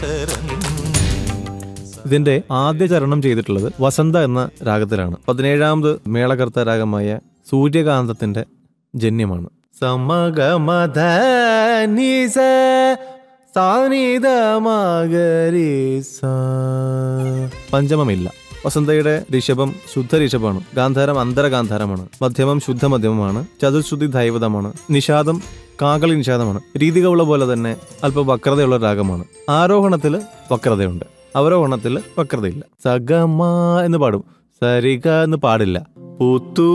ഇതിന്റെ ആദ്യ ചരണം ചെയ്തിട്ടുള്ളത് വസന്ത എന്ന രാഗത്തിലാണ് പതിനേഴാമത് മേളകർത്ത രാഗമായ സൂര്യകാന്തത്തിന്റെ ജന്യമാണ് സമഗമധ നിസ സാനിധ മഗരിസ. പഞ്ചമമില്ല വസന്തയുടെ ഋഷഭം ശുദ്ധ ഋഷഭമാണ് ഗാന്ധാരം അന്തരഗാന്ധാരമാണ് മധ്യമം ശുദ്ധ മധ്യമമാണ് ചതുശ്രുതി ദൈവതമാണ് നിഷാദം കാകളി നിഷാദമാണ് രീതികളുള്ള പോലെ തന്നെ അല്പം വക്രതയുള്ള രാഗമാണ് ആരോഹണത്തിൽ വക്രതയുണ്ട് അവരോഹണത്തിൽ വക്രതയില്ല സഗമ എന്ന് പാടും സരിക എന്ന് പാടില്ല പുത്തു